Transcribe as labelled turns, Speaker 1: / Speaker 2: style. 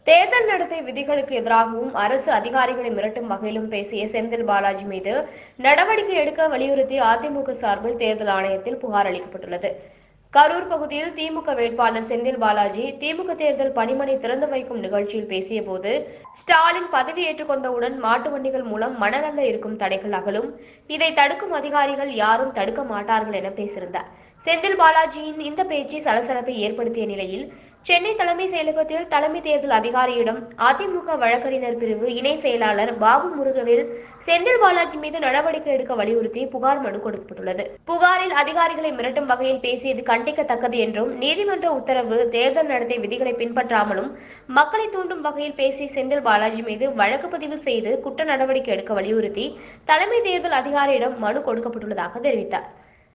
Speaker 1: தேர்தல் நடத்தை விதிகளுக்கு எதிராகவும் அரசு அதிகாரிகளை மிரட்டும் வகையிலும் பேசிய செந்தில் பாலாஜி மீது நடவடிக்கை எடுக்க வலியுறுத்தி அதிமுக சார்பில் தேர்தல் ஆணையத்தில் புகார் அளிக்கப்பட்டுள்ளது கரூர் பகுதியில் திமுக வேட்பாளர் செந்தில் பாலாஜி திமுக தேர்தல் பணிமனை திறந்து வைக்கும் நிகழ்ச்சியில் பேசியபோது ஸ்டாலின் பதவியேற்றுக் கொண்டவுடன் மாட்டு வண்டிகள் மூலம் மணநல்ல இருக்கும் தடைகள் அகலும் இதை தடுக்கும் அதிகாரிகள் யாரும் தடுக்க மாட்டார்கள் என பேசியிருந்தார் செந்தில் பாலாஜியின் இந்த பேச்சு சலசலப்பை ஏற்படுத்திய நிலையில் சென்னை தலைமை செயலகத்தில் தலைமை தேர்தல் அதிகாரியிடம் அதிமுக வழக்கறிஞர் பிரிவு இணை செயலாளர் பாபு முருகவேல் செந்தில் பாலாஜி மீது நடவடிக்கை எடுக்க வலியுறுத்தி புகார் மனு கொடுக்கப்பட்டுள்ளது புகாரில் அதிகாரிகளை மிரட்டும் வகையில் பேசியது கண்டிக்கத்தக்கது என்றும் நீதிமன்ற உத்தரவு தேர்தல் நடத்தை விதிகளை பின்பற்றாமலும் மக்களை தூண்டும் வகையில் பேசிய செந்தில் பாலாஜி மீது வழக்கு பதிவு செய்து குற்ற நடவடிக்கை எடுக்க வலியுறுத்தி தலைமை தேர்தல் அதிகாரியிடம் மனு கொடுக்கப்பட்டுள்ளதாக தெரிவித்தார்